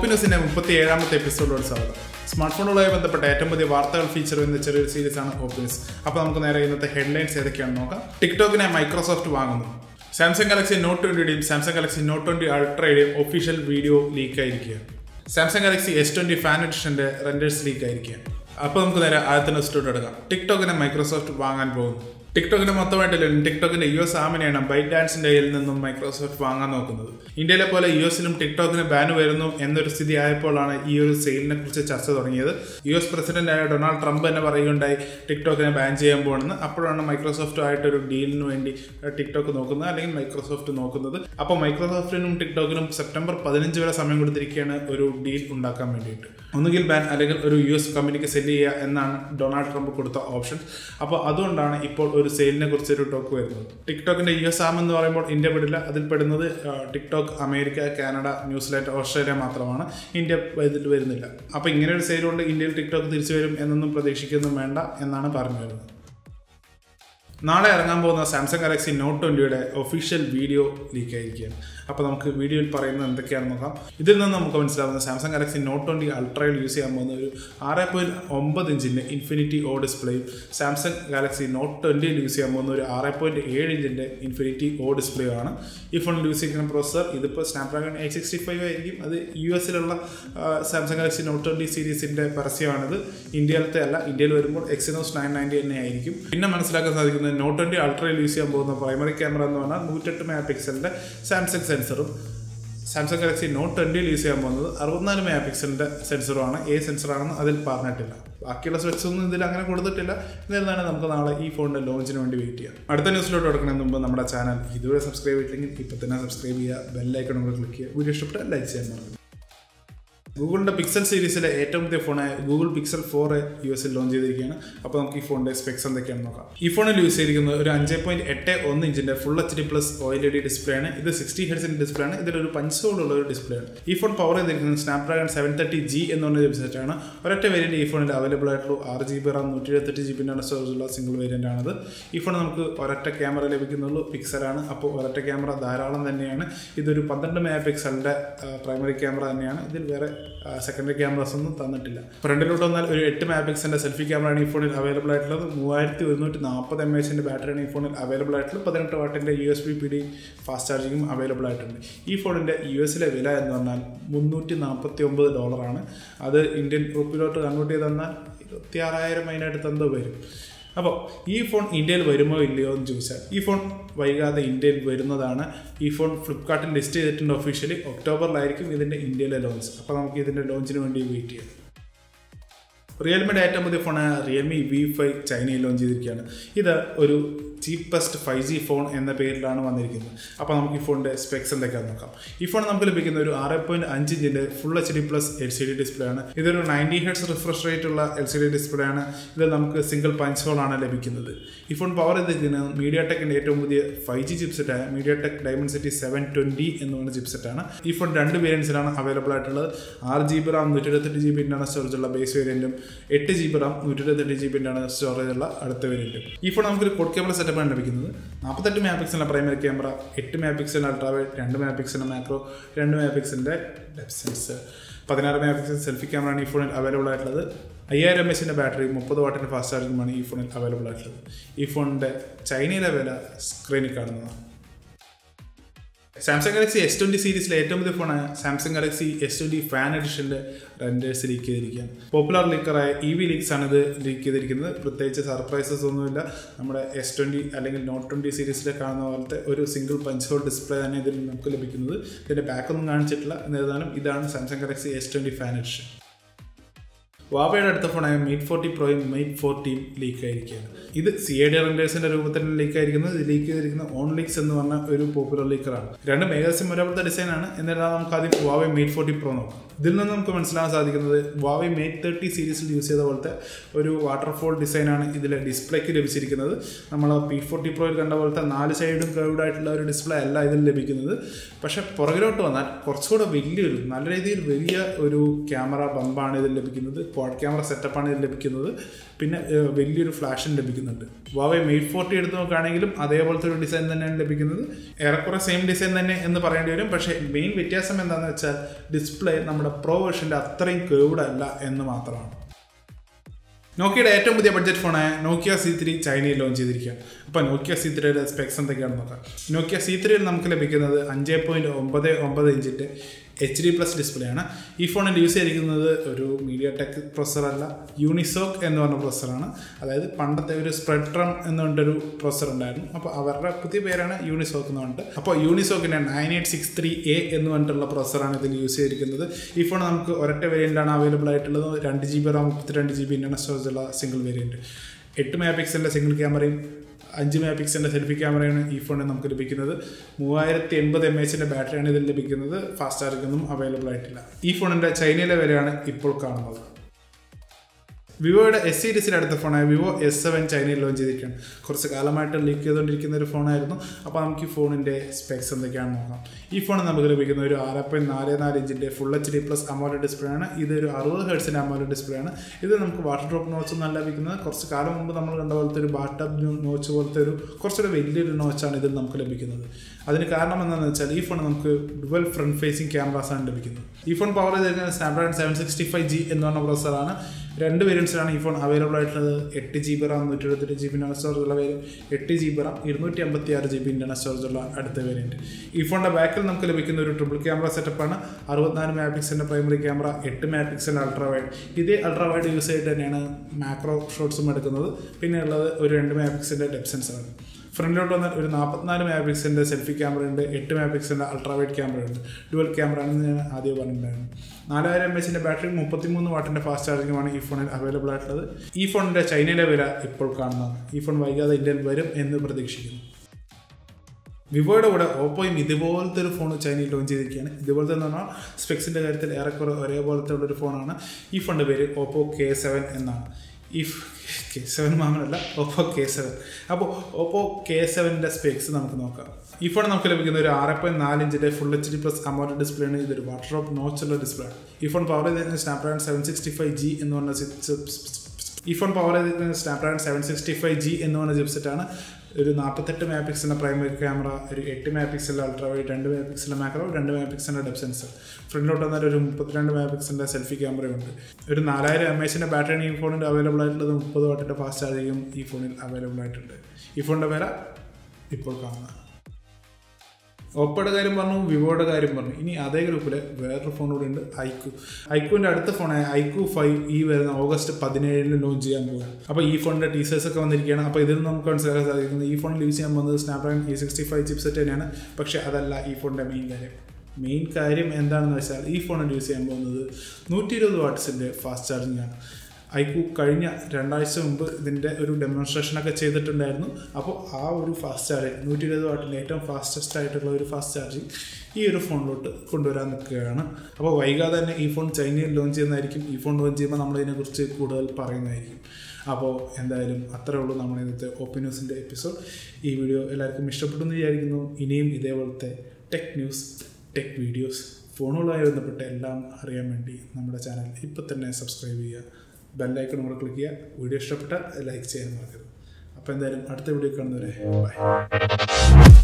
ന്യൂസിന്റെ മുപ്പത്തി ഏഴാമത്തെ എപ്പിസോഡോട് സ്വാഗതം സ്മാർട്ട് ഫോണുകളുമായി ബന്ധപ്പെട്ട ഏറ്റവും പുതിയ വാർത്തകൾ ഫീച്ചർ എന്ന ചെറിയൊരു സീരീസ് ആണ് ഓപ്പൺ ന്യൂസ് അപ്പോൾ നമുക്ക് നേരെ ഇന്നത്തെ ഹെഡ്ലൈൻസ് ഏതൊക്കെയാണെന്ന് നോക്കാം ടിക്ടോക്കിനെ മൈക്രോസോഫ്റ്റ് വാങ്ങുന്നു സാംസങ് ഗാലക്സി നോട്ട് ട്വന്റിയുടെയും സാംസങ് ഗാലക്സി നോട്ട് ട്വന്റി അൾട്രയുടെയും ഒഫീഷ്യൽ വീഡിയോ ലീക്ക് ആയിരിക്കുകയാണ് Samsung Galaxy S twenty fan എഡിഷന്റെ റെൻഡേഴ്സ് ലീക്ക് ആയിരിക്കുകയാണ് അപ്പോൾ നമുക്ക് നേരെ ആദ്യത്തെ ന്യൂസിലോട്ട് എടുക്കാം ടിക്ടോക്കിനെ മൈക്രോസോഫ്റ്റ് വാങ്ങാൻ പോകുന്നു ടിക്ടോക്കിന്റെ മൊത്തമായിട്ടില്ല ടിക്ടോക്കിന്റെ യു എസ് ആമിനെയാണ് ബൈറ്റ് ഡാൻസിന്റെ കയ്യിൽ നിന്നും മൈക്രോസോഫ്റ്റ് വാങ്ങാൻ നോക്കുന്നത് ഇന്ത്യയിലെ പോലെ യു എസിലും ടിക്ടോക്കിന് ബാൻ വരുന്നു എന്നൊരു സ്ഥിതി ആയപ്പോഴാണ് ഈ ഒരു സെയിലിനെ കുറിച്ച് ചർച്ച തുടങ്ങിയത് യു എസ് പ്രസിഡന്റായ ഡൊണാൾഡ് ട്രംപ് തന്നെ പറയുകയുണ്ടായി ടിക്ടോക്കിനെ ബാൻ ചെയ്യാൻ പോകുന്നത് അപ്പോഴാണ് മൈക്രോസോഫ്റ്റ് ആയിട്ടൊരു ഡീലിന് വേണ്ടി ടിക്ടോക്ക് നോക്കുന്നത് അല്ലെങ്കിൽ മൈക്രോസോഫ്റ്റ് നോക്കുന്നത് അപ്പോൾ മൈക്രോസോഫ്റ്റിനും ടിക്ടോക്കിനും സെപ്റ്റംബർ പതിനഞ്ച് വരെ സമയം കൊടുത്തിരിക്കുകയാണ് ഒരു ഡീൽ ഉണ്ടാക്കാൻ വേണ്ടിയിട്ട് ഒന്നുകിൽ ബാൻ അല്ലെങ്കിൽ ഒരു യു എസ് കമ്പനിക്ക് സെല് ചെയ്യുക എന്നാണ് ഡൊണാൾഡ് ട്രംപ് കൊടുത്ത ഓപ്ഷൻ അപ്പോൾ അതുകൊണ്ടാണ് ഇപ്പോൾ ഒരു സെയിലിനെ കുറിച്ച് ഒരു ടോക്ക് വരുന്നത് ടിക്ടോക്കിന്റെ യു എസ് ആം എന്ന് പറയുമ്പോൾ ഇന്ത്യ പെടില്ല അതിൽ പെടുന്നത് ആ, TikTok America Canada New Zealand Australia മാത്രമാണ് ഇന്ത്യ ഇതിൽ വരുന്നില്ല അപ്പോൾ ഇങ്ങനെ ഒരു സെയിൽ കൊണ്ട് ഇന്ത്യയിൽ ടിക്ടോക്ക് തിരിച്ചു വരും എന്നൊന്നും പ്രതീക്ഷിക്കൊന്നും വേണ്ട എന്നാണ് പറഞ്ഞു വരുന്നത് നാളെ ഇറങ്ങാൻ പോകുന്ന സാംസങ് ഗാലക്സി നോട്ട് ട്വൻറ്റിയുടെ ഒഫീഷ്യൽ വീഡിയോ ലീക്ക് ആയിരിക്കുകയാണ് അപ്പോൾ നമുക്ക് വീഡിയോയിൽ പറയുന്നത് എന്തൊക്കെയാണെന്ന് നോക്കാം ഇതിൽ നിന്ന് നമുക്ക് മനസ്സിലാവുന്നത് സാംസങ് ഗാലക്സി നോട്ട് ട്വൻറ്റി അൾട്രയിൽ യൂസ് ചെയ്യാൻ പോകുന്ന ഒരു ആറ് പോയിൻറ്റ് ഒമ്പത് ഇഞ്ചിൻ്റെ ഇൻഫിനിറ്റി ഓ ഡിസ്പ്ലേയും സാംസങ് ഗാലക്സി നോട്ട് ട്വൻറ്റിയിൽ യൂസ് ചെയ്യാൻ പോകുന്ന ഒരു ആറ് പോയിൻറ്റ് ഏഴ് ഇഞ്ചിൻ്റെ ഇൻഫിനിറ്റി ഓ ഡിസ്പ്ലേയും ആണ് ഈ ഫോണിൽ യൂസ് ചെയ്യുന്ന പ്രോസസർ ഇതിപ്പോൾ സ്നാപ്ഡ്രാഗൺ എയ്റ്റ് സിക്സ്റ്റി ഫൈവ് ആയിരിക്കും അത് യു എസിലുള്ള സാംസങ് ഗാലക്സി നോട്ട് ട്വൻറ്റി സീരീസിൻ്റെ പരസ്യമാണിത് ഇന്ത്യയിലത്തെ അല്ല ഇന്ത്യയിൽ വരുമ്പോൾ എക്സിനോസ് നയൻ നയൻറ്റി തന്നെ ആയിരിക്കും പിന്നെ മനസ്സിലാക്കാൻ സാധിക്കുന്നത് നോട്ട് ട്വൻറ്റി അൾട്രയിൽ യൂസ് ചെയ്യാൻ പോകുന്ന പ്രൈമറി ക്യാമറ എന്ന് പറഞ്ഞാൽ നൂറ്റെട്ട് മെഗാ പിക്സലിൻ്റെ സാംസങ് സെൻസറും സാംസങ് ഗാലക്സി നോട്ട് ട്വൻറ്റിയിൽ യൂസ് ചെയ്യാൻ പോകുന്നത് അറുപത്തിനാല് മെഗാ പിക്സലിൻ്റെ സെൻസറുമാണ് ഏ സെൻസറാണെന്ന് അതിൽ പറഞ്ഞിട്ടില്ല ബാക്കിയുള്ള സ്പെക്സ് ഒന്നും ഇതിൽ അങ്ങനെ കൊടുത്തിട്ടില്ല എന്നിരുന്നാലും നമുക്ക് നാളെ ഈ ഫോണിൻ്റെ ലോഞ്ചിന് വേണ്ടി വെയിറ്റ് ചെയ്യാം അടുത്ത ന്യൂസിലോട്ട് കൊടുക്കുന്നതിന് മുമ്പ് നമ്മുടെ ചാനൽ ഇതുവരെ സബ്സ്ക്രൈബ് ചെയ്തില്ലെങ്കിൽ ഇപ്പോൾ തന്നെ സബ്സ്ക്രൈബ് ചെയ്യുക ബെല്ലൈക്കൺ കൂടെ ക്ലിക്ക് ചെയ്യുക വീഡിയോ ഇഷ്ടപ്പെട്ടാൽ ലൈക്ക് ചെയ്യാൻ മറക്കരുത് ഗൂഗിളിൻ്റെ പിക്സൽ സീരീസിലെ ഏറ്റവും പുതിയ ഫോണായ ഗൂഗിൾ പിക്സൽ ഫോർ യു എസിൽ ലോഞ്ച് ചെയ്തിരിക്കുകയാണ് അപ്പോൾ നമുക്ക് ഈ ഫോണിൻ്റെ സ്പെക്സ് എന്തൊക്കെയാണെന്ന് നോക്കാം ഈ ഫോണിൽ യൂസ് ചെയ്തിരിക്കുന്നത് ഒരു അഞ്ച് പോയിന്റ് എട്ട് ഒന്ന് ഇഞ്ചിൻ്റെ full H D plus O L E D display ആണ് ഇത് സിക്സ്റ്റി ഹെഡ്സിൻ്റെ ഡിസ്പ്ലേ ആണ് ഇതിലൊരു പഞ്ചോളുള്ള ഒരു ഡിസ്പ്ലേ ആണ് ഈ ഫോൺ പവർ ചെയ്തിരിക്കുന്നത് സ്നാപ്ഡ്രാഗൺ സെവൻ തേർട്ടി ജി എന്ന് പറഞ്ഞ ചിപ്സെറ്റ് ആണ് ഒരൊറ്റ വേരിയൻറ്റ് ഈ ഫോണിൽ അവൈലബിൾ ആയിട്ടുള്ള ആറ് ജി ബി റാം നൂറ്റി എഴുപത്തെട്ട് ജി ബിൻ്റെ സ്റ്റോറേജുള്ള സിംഗിൾ വേരിയൻ്റ് ആണത് ഈ ഫോൺ നമുക്ക് ഒരൊറ്റ ക്യാമറ ലഭിക്കുന്നുള്ളൂ പിക്സലാണ് അപ്പോൾ ഒരൊറ്റ ക്യാമറ ധാരാളം തന്നെയാണ് ഇതൊരു പന്ത്രണ്ട് മെഗാ പിക്സലിൻ്റെ പ്രൈമറി ക്യാമറ തന്നെയാണ് ഇതിൽ വേറെ സെക്കൻഡറി ക്യാമറാസ് ഒന്നും തന്നിട്ടില്ല ഫ്രണ്ടിലോട്ട് വന്നാൽ ഒരു എട്ട് മെഗാ പിക്സലിൻ്റെ സെൽഫി ക്യാമറയാണ് ഈ ഫോണിൽ അവൈലബിൾ ആയിട്ടുള്ളത് മൂവായിരത്തി ഒരുന്നൂറ്റി നാൽപ്പത് എം എച്ചിൻ്റെ ബാറ്ററിയാണ് ഈ ഫോണിൽ അവൈലബിൾ ആയിട്ടുള്ളത് പതിനെട്ട് വാട്ടിൻ്റെ U S B P D fast ചാർജിങ്ങും അവൈലബിൾ ആയിട്ടുണ്ട് ഈ ഫോണിൻ്റെ യു എസിലെ വില എന്ന് പറഞ്ഞാൽ മുന്നൂറ്റി നാൽപ്പത്തി ഒമ്പത് ഡോളറാണ് അത് ഇന്ത്യൻ റുപ്പിലോട്ട് കൺവേർട്ട് ചെയ്ത് തന്നാൽ ഇരുപത്തി ആറായിരം അതിനടുത്ത് എന്തോ വരും അപ്പോൾ ഈ ഫോൺ ഇന്ത്യയിൽ വരുമോ ഇല്ലയോ എന്ന് ചോദിച്ചാൽ ഈ ഫോൺ വൈകാതെ ഇന്ത്യയിൽ വരുന്നതാണ് ഈ ഫോൺ ഫ്ലിപ്കാർട്ടിൽ ലിസ്റ്റ് ചെയ്തിട്ടുണ്ട് ഒഫീഷ്യലി ഒക്ടോബറിലായിരിക്കും ഇതിൻ്റെ ഇന്ത്യയിലെ ലോഞ്ച് അപ്പോൾ നമുക്ക് ഇതിൻ്റെ ലോഞ്ചിന് വേണ്ടി വെയിറ്റ് ചെയ്യാം റിയൽമിയുടെ ഏറ്റവും പുതിയ ഫോണായ റിയൽമി വി ഫൈവ് ചൈനയിൽ ലോഞ്ച് ചെയ്തിരിക്കുകയാണ് ഇത് ഒരു ചീപ്പസ്റ്റ് ഫൈവ് ജി ഫോൺ എന്ന പേരിലാണ് വന്നിരിക്കുന്നത് അപ്പോൾ നമുക്ക് ഈ ഫോണിൻ്റെ സ്പെക്സ് എന്തൊക്കെയാണെന്ന് നോക്കാം ഈ ഫോൺ നമുക്ക് ലഭിക്കുന്ന ഒരു ആറ് പോയിന്റ് അഞ്ച് ഇഞ്ചിൻ്റെ full H D plus L C D display ആണ് ഇതൊരു നയൻറ്റി ഹെഡ്സ് റിഫ്രഷ് റേറ്റ് ഉള്ള എൽ സി ഡി ഡിസ്പ്ലേ ആണ് ഇത് നമുക്ക് സിംഗിൾ പഞ്ച് ഹോൾ ആണ് ലഭിക്കുന്നത് ഈ ഫോൺ പവർ ചെയ്തിരിക്കുന്നത് മീഡിയ ടെക്കിൻ്റെ ഏറ്റവും പുതിയ ഫൈവ് ജി ചിപ്സെറ്റായ MediaTek Dimensity seven twenty എന്ന് പറഞ്ഞ ചിപ്സെറ്റാണ് ഈ ഫോൺ രണ്ട് വേരിയൻസിലാണ് അവൈലബിൾ ആയിട്ടുള്ളത് ആറ് ജി ബി റാം നൂറ്റി ഇരുപത്തെട്ട് ജി ബിൻ്റെ സ്റ്റോറേജ് ഉള്ള ബേസ് വേരിയൻറ്റും എട്ട് ജി ബി റാം നൂറ്റി ഇരുപത്തെട്ട് ജി ബിൻ്റെ സ്റ്റോറേജ് ഉള്ള അടുത്ത വേരിയൻറ്റും ഈ ഫോൺ നമുക്കൊരു കോഡ് ക്യാമറ സെറ്റപ്പാണ് ലഭിക്കുന്നത് നാൽപ്പത്തെട്ട് മെഗാ പിക്സലിൻ്റെ പ്രൈമറി ക്യാമറ എട്ട് മെഗാ പിക്സലിൻ്റെ അൾട്രാവൈഡ് രണ്ട് മെഗാ പിക്സലിൻ്റെ മാക്രോ രണ്ട് മെഗാ പിക്സലിൻ്റെ ഡെപ് സെൻസർ പതിനാറ് മെഗാ പിക്സൽ സെൽഫി ക്യാമറയാണ് ഈ ഫോണിൽ അവൈലബിൾ ആയിട്ടുള്ളത് അയ്യായിരം എം എച്ചിൻ്റെ ബാറ്ററി മുപ്പത് വാട്ടിൻ്റെ ഫാസ്റ്റ് ചാർജിങ്ങുമാണ് ഈ ഫോണിൽ അവൈലബിൾ ആയിട്ടുള്ളത് ഈ ഫോണിൻ്റെ ചൈനയിലെ വില സ്ക്രീനിൽ കാണുന്നതാണ് സാംസങ് ഗാലക്സി എസ് ട്വൻറ്റി സീരീസിലെ ഏറ്റവും പുതിയ ഫോണായ Samsung Galaxy S twenty fan എഡിഷൻ്റെ റെൻഡേഴ്സ് ലീക്ക് ചെയ്തിരിക്കുകയാണ് പോപ്പുലർ ലീക്കറായ ഇ വി ലീക്സ് ആണ് ഇത് ലീക്ക് ചെയ്തിരിക്കുന്നത് പ്രത്യേകിച്ച് സർപ്രൈസസ് ഒന്നുമില്ല നമ്മുടെ എസ് ട്വൻറ്റി അല്ലെങ്കിൽ നോട്ട് ട്വൻറ്റി സീരീസിൽ കാണുന്ന പോലത്തെ ഒരു സിംഗിൾ പഞ്ച് ഹോൾ ഡിസ്പ്ലേ തന്നെ ഇതിൽ നമുക്ക് ലഭിക്കുന്നത് ഇതിൻ്റെ ബാക്കൊന്നും കാണിച്ചിട്ടില്ല എന്നിരുന്നാലും ഇതാണ് Samsung Galaxy S twenty fan edition വാവയുടെ അടുത്ത ഫോണായ മെയ്റ്റ് ഫോർട്ടി പ്രോയും മെയ്റ്റ് ഫോർട്ടിയും ലീക്ക് ആയിരിക്കുകയാണ് ഇത് സി എ ഡി റെൻഡേഴ്സിന്റെ രൂപത്തിൽ ലീക്ക് ആയിരിക്കുന്നത് ഇത് ലീക്ക് ചെയ്തിരിക്കുന്ന ഓൺ ലീക്സ് എന്ന് പറഞ്ഞ ഒരു പോപ്പുലർ ലീക്കറാണ് രണ്ട് മെഗാസിം ഒരേപോലത്തെ ഡിസൈനാണ് എന്നിരുന്നാൽ നമുക്ക് ആദ്യം വാവെ മെയ്റ്റ് ഫോർട്ടി പ്രോ നോക്കാം ഇതിൽ നിന്ന് നമുക്ക് മനസ്സിലാക്കാൻ സാധിക്കുന്നത് വാവെ മെയ്റ്റ് തേർട്ടി സീരീസിൽ യൂസ് ചെയ്ത പോലത്തെ ഒരു വാട്ടർഫോൾ ഡിസൈനാണ് ഇതിലെ ഡിസ്പ്ലേക്ക് ലഭിച്ചിരിക്കുന്നത് നമ്മൾ പി ഫോർട്ടി പ്രോയിൽ കണ്ട പോലത്തെ നാല് സൈഡും കർവ്ഡ് ആയിട്ടുള്ള ഒരു ഡിസ്പ്ലേ അല്ല ഇതിൽ ലഭിക്കുന്നത് പക്ഷേ പുറകിലോട്ട് വന്നാൽ കുറച്ചുകൂടെ വലിയൊരു നല്ല രീതിയിൽ വലിയ ഒരു ക്യാമറ ബമ്പാണ് ഇതിൽ ലഭിക്കുന്നത് ക്വാഡ് ക്യാമറ സെറ്റപ്പാണ് ഇതിൽ ലഭിക്കുന്നത് പിന്നെ ഏഹ്, വലിയൊരു ഫ്ലാഷും ലഭിക്കുന്നുണ്ട് വാവെ മെയ്റ്റ് ഫോർട്ടി എടുത്ത് നോക്കുകയാണെങ്കിലും അതേപോലത്തെ ഒരു ഡിസൈൻ തന്നെയാണ് ലഭിക്കുന്നത് ഏറെക്കുറെ സെയിം ഡിസൈൻ തന്നെ എന്ന് പറയേണ്ടി വരും പക്ഷേ മെയിൻ വ്യത്യാസം എന്താണെന്ന് വെച്ചാൽ ഡിസ്പ്ലേ നമ്മുടെ പ്രോ വെർഷൻ്റെ അത്രയും കേവ്ഡ് അല്ല എന്ന് മാത്രമാണ് നോക്കിയുടെ ഏറ്റവും പുതിയ ബഡ്ജറ്റ് ഫോണായ നോക്കിയ സി ത്രീ ചൈനയിൽ ലോഞ്ച് ചെയ്തിരിക്കുകയാണ് അപ്പോൾ നോക്കിയ സി ത്രീയുടെ സ്പെക്സ് എന്തൊക്കെയാണെന്ന് നോക്കാം നോക്കിയ സി ത്രീയിൽ നമുക്ക് ലഭിക്കുന്നത് അഞ്ച് പോയിൻറ്റ് ഒമ്പത് ഒമ്പത് ഇഞ്ചിൻ്റെ എച്ച് ഡി പ്ലസ് ഡിസ്പ്ലേ ആണ് ഈ ഫോണിൽ യൂസ് ചെയ്തിരിക്കുന്നത് ഒരു മീഡിയ ടെക് പ്രൊസറല്ല യൂണിസോക്ക് എന്ന് പറഞ്ഞ പ്രൊസറാണ് അതായത് പണ്ടത്തെ ഒരു സ്പ്രെഡ്രം എന്ന് പറഞ്ഞൊരു പ്രൊസർ ഉണ്ടായിരുന്നു അപ്പോൾ അവരുടെ പുതിയ പേരാണ് യൂണിസോക്ക് എന്ന് പറഞ്ഞിട്ട് അപ്പോൾ യൂണിസോക്കിൻ്റെ nine eight six three A എന്ന് പറഞ്ഞിട്ടുള്ള പ്രൊസറാണ് ഇതിൽ യൂസ് ചെയ്തിരിക്കുന്നത് ഈ ഫോൺ നമുക്ക് ഒരൊറ്റ വേരിയൻ്റാണ് അവൈലബിൾ ആയിട്ടുള്ളത് രണ്ട് ജി ബി റാം മുപ്പത്തിരണ്ട് ജി ബി ഇൻ്റർണൽ സ്റ്റോറേജ് ഉള്ള സിംഗിൾ വേരിയൻറ്റ് എട്ട് മെഗാ പിക്സലിൻ്റെ സിംഗിൾ ക്യാമറയും അഞ്ച് മെഗാ പിക്സലിൻ്റെ സെൽഫി ക്യാമറയാണ് ഈ ഫോണിൽ നമുക്ക് ലഭിക്കുന്നത് മൂവായിരത്തി എൺപത് എം എച്ചിൻ്റെ ബാറ്ററിയാണ് ഇതിൽ ലഭിക്കുന്നത് ഫാസ്റ്റ് ചാർജിംഗ് ഒന്നും അവൈലബിൾ ആയിട്ടില്ല ഈ ഫോണിൻ്റെ ചൈനയിലെ വിലയാണ് ഇപ്പോൾ കാണുന്നത് വിവോയുടെ എസ് സീരീസിൻ്റെ അടുത്ത ഫോണായ വിവോ എസ് സെവൻ ചൈനയിൽ ലോഞ്ച് ചെയ്തിരിക്കുകയാണ് കുറച്ച് കാലമായിട്ട് ലീക്ക് ചെയ്തുകൊണ്ടിരിക്കുന്ന ഒരു ഫോണായിരുന്നു അപ്പോൾ നമുക്ക് ഈ ഫോണിൻ്റെ സ്പെക്സ് എന്തൊക്കെയാണെന്ന് നോക്കാം ഈ ഫോൺ നമുക്ക് ലഭിക്കുന്ന ഒരു ആറ് പോയിൻറ്റ് നാല് നാല് ഇഞ്ചിൻ്റെ full H D plus AMOLED display ആണ് ഇത് ഒരു അറുപത് ഹെർട്സിൻ്റെ അമോല ഡിസ്പ്ലേ ആണ് ഇത് നമുക്ക് വാട്ടർ ഡ്രോപ്പ് നോച്ച് നല്ല ലഭിക്കുന്നത് കുറച്ച് കാലം മുമ്പ് നമ്മൾ കണ്ട പോലത്തെ ഒരു ബാട്ടബ് നോച്ച് പോലത്തെ ഒരു കുറച്ചുകൂടെ വലിയൊരു നോച്ചാണ് ഇതിൽ നമുക്ക് ലഭിക്കുന്നത് അതിന് കാരണം എന്താണെന്ന് വെച്ചാൽ ഈ ഫോൺ നമുക്ക് ഡുവൽ ഫ്രണ്ട് ഫേസിംഗ് ക്യാമറാസാണ് ലഭിക്കുന്നത് ഈ ഫോൺ പവർ ചെയ്തിരിക്കുന്നത് Snapdragon seven sixty five G എന്ന് പറഞ്ഞ പ്രോസറാണ് രണ്ട് വേരിയൻസിലാണ് ഈ ഫോൺ അവൈലബിൾ ആയിട്ടുള്ളത് എട്ട് ജി ബി റാം നൂറ്റി എഴുപത്തെട്ട് ജി ബി ഇൻ്റർണൽ സ്റ്റോറേജ് ഉള്ള വേരിയൻ എട്ട് ജി ബി റാം ഇരുന്നൂറ്റി അമ്പത്തി ആറ് ജി ബി ഇൻ്റർണൽ സ്റ്റോറേജ് ഉള്ള അടുത്ത വേരിയൻറ്റ് ഈ ഫോണിൻ്റെ ബാക്കിൽ നമുക്ക് ലഭിക്കുന്ന ഒരു ട്രിപ്പിൾ ക്യാമറ സെറ്റപ്പാണ് അറുപത്തിനാല് മെഗാ പിക്സലിൻ്റെ പ്രൈമറി ക്യാമറ എട്ട് മെഗാ പിക്സലിൻ്റെ അൾട്രാ വൈഡ് ഇതേ അൾട്രാ വൈഡ് യൂസ് ചെയ്തിട്ട് തന്നെയാണ് മാക്രോ ഷോട്ട്സും എടുക്കുന്നത് പിന്നെ ഉള്ളത് ഒരു രണ്ട് മെഗാ പിക്സലിൻ്റെ ഡെപ് സെൻസറാണ് ഫ്രണ്ടിലോട്ട് വന്നാൽ ഒരു നാൽപ്പത്തിനാല് മെഗാ പിക്സലിൻ്റെ സെൽഫി ക്യാമറ ഉണ്ട് എട്ട് മെഗാ പിക്സലിൻ്റെ അൾട്രാ വൈഡ് ക്യാമറ ഉണ്ട് ഡുവൽ ക്യാമറ ആണെന്ന് ഞാൻ ആദ്യം പറഞ്ഞിട്ടുണ്ടായിരുന്നു നാലായിരം എം എച്ചിൻ്റെ ബാറ്ററി മുപ്പത്തിമൂന്ന് വാട്ടിൻ്റെ ഫാസ്റ്റ് ചാർജിങ്ങുമാണ് ഈ ഫോണിൽ അവൈലബിൾ ആയിട്ടുള്ളത് ഈ ഫോണിൻ്റെ ചൈനയിലെ വില ഇപ്പോൾ കാണുന്നതാണ് ഈ ഫോൺ വൈകാതെ ഇന്ത്യയിൽ വരും എന്ന് പ്രതീക്ഷിക്കുന്നു വിവോയുടെ കൂടെ ഓപ്പോയും ഇതുപോലത്തെ ഒരു ഫോൺ ചൈനയിൽ ലോഞ്ച് ചെയ്തിരിക്കുകയാണ് ഇതുപോലത്തെ എന്ന് പറഞ്ഞാൽ സ്പെക്സിൻ്റെ കാര്യത്തിൽ ഏറെക്കുറെ ഒരേപോലത്തെ ഉള്ളൊരു ഫോണാണ് ഈ ഫോണിൻ്റെ പേര് ഓപ്പോ കെ സെവൻ എന്നാണ് ഈ കെ സെവൻ മാമനല്ല ഓപ്പോ കെ സെവൻ അപ്പോൾ ഓപ്പോ കെ സെവൻ്റെ സ്പെക്സ് നമുക്ക് നോക്കാം ഈ ഫോൺ നമുക്ക് ലഭിക്കുന്ന ഒരു ആറ് പോയിന്റ് നാല് ഇഞ്ചിൻ്റെ full H D plus AMOLED display ആണ് ഇതൊരു വാട്ടർ ഡ്രോപ്പ് നോച്ചുള്ള ഡിസ്പ്ലേ ആണ് ഈ ഫോൺ പവർ ചെയ്തിരുന്നത് Snapdragon seven sixty five G എന്ന് പറഞ്ഞ ഈ ഫോൺ പവർ ചെയ്തിരിക്കുന്നത് Snapdragon seven sixty five G എന്ന് പറഞ്ഞ ചിപ്സെറ്റാണ് ഒരു നാൽപ്പത്തെട്ട് മെഗാ പിക്സലിൻ്റെ പ്രൈമറി ക്യാമറ ഒരു എട്ട് മെഗാ പിക്സലിൻ്റെ അൾട്രാ വൈഡ് രണ്ട് മെഗാ പിക്സലിൻ്റെ മാക്രോ രണ്ട് മെഗാ പിക്സലിൻ്റെ ഡെപ് സെൻസർ ഫ്രണ്ടിലോട്ട് വന്നാൽ ഒരു മുപ്പത്തിരണ്ട് മെഗാ പിക്സലിൻ്റെ സെൽഫി ക്യാമറയുണ്ട് ഒരു നാലായിരം എം എച്ചിൻ്റെ ബാറ്ററിയാണ് ഈ ഫോണിൽ അവൈലബിൾ ആയിട്ടുള്ളത് മുപ്പത് വാട്ടിൻ്റെ ഫാസ്റ്റ് ചാർജിങ്ങും ഈ ഫോണിൽ അവൈലബിൾ ആയിട്ടുണ്ട് ഈ ഫോണിൻ്റെ വില ഇപ്പോൾ കാണുന്നത് ഓപ്പോയുടെ കാര്യം പറഞ്ഞു വിവോയുടെ കാര്യം പറഞ്ഞു ഇനി അതേ ഗ്രൂപ്പിൽ വേറൊരു ഫോൺ കൂടി ഉണ്ട് ഐക്യു ഐക്യുവിൻ്റെ അടുത്ത ഫോണായ ഐക്യു ഫൈവ് ഈ വരുന്ന ഓഗസ്റ്റ് പതിനേഴിന് ലോഞ്ച് ചെയ്യാൻ പോവുകയാണ് അപ്പോൾ ഈ ഫോണിൻ്റെ ടീസേഴ്സ് ഒക്കെ വന്നിരിക്കുകയാണ് അപ്പോൾ ഇതിൽ നമുക്ക് മനസ്സിലാക്കാൻ സാധിക്കുന്നത് ഈ ഫോണിൽ യൂസ് ചെയ്യാൻ പോകുന്നത് Snapdragon E sixty five chipset തന്നെയാണ് പക്ഷേ അതല്ല ഈ ഫോണിൻ്റെ മെയിൻ കാര്യം മെയിൻ കാര്യം എന്താണെന്ന് വെച്ചാൽ ഈ ഫോണിൽ യൂസ് ചെയ്യാൻ പോകുന്നത് നൂറ്റി ഇരുപത് വാട്ട്സിൻ്റെ ഫാസ്റ്റ് ചാർജിങ് ആണ് ഐക്കു കഴിഞ്ഞ രണ്ടാഴ്ച മുമ്പ് ഇതിൻ്റെ ഒരു ഡെമോൺസ്ട്രേഷനൊക്കെ ചെയ്തിട്ടുണ്ടായിരുന്നു അപ്പോൾ ആ ഒരു ഫാസ്റ്റ് ചാർജിങ് നൂറ്റി ഇരുപത് വാട്ടിൻ്റെ ഏറ്റവും ഫാസ്റ്റസ്റ്റ് ആയിട്ടുള്ള ഒരു ഫാസ്റ്റ് ചാർജിങ് ഈ ഒരു ഫോണിലോട്ട് കൊണ്ടുവരാൻ നിൽക്കുകയാണ് അപ്പോൾ വൈകാതെ തന്നെ ഈ ഫോൺ ചൈനയിൽ ലോഞ്ച് ചെയ്യുന്നതായിരിക്കും ഈ ഫോൺ ലോഞ്ച് ചെയ്യുമ്പോൾ നമ്മളിതിനെക്കുറിച്ച് കൂടുതൽ പറയുന്നതായിരിക്കും അപ്പോൾ എന്തായാലും അത്രേ ഉള്ളൂ നമ്മുടെ ഇന്നത്തെ ഓപ്പൺ ന്യൂസിൻ്റെ എപ്പിസോഡ് ഈ വീഡിയോ എല്ലാവർക്കും ഇഷ്ടപ്പെട്ടു എന്ന് വിചാരിക്കുന്നു ഇനിയും ഇതേപോലത്തെ ടെക് ന്യൂസ് ടെക് വീഡിയോസ് ഫോണുകളുമായി ബന്ധപ്പെട്ട എല്ലാം അറിയാൻ വേണ്ടി നമ്മുടെ ചാനൽ ഇപ്പോൾ തന്നെ സബ്സ്ക്രൈബ് ചെയ്യുക ബെല്ലൈക്കൺ കൂടെ ക്ലിക്ക് ചെയ്യുക വീഡിയോ ഇഷ്ടപ്പെട്ടാൽ ലൈക്ക് ചെയ്യാൻ മറക്കരുത് അപ്പോൾ എന്തായാലും അടുത്ത വീഡിയോ കാണുന്നവരെ ബൈ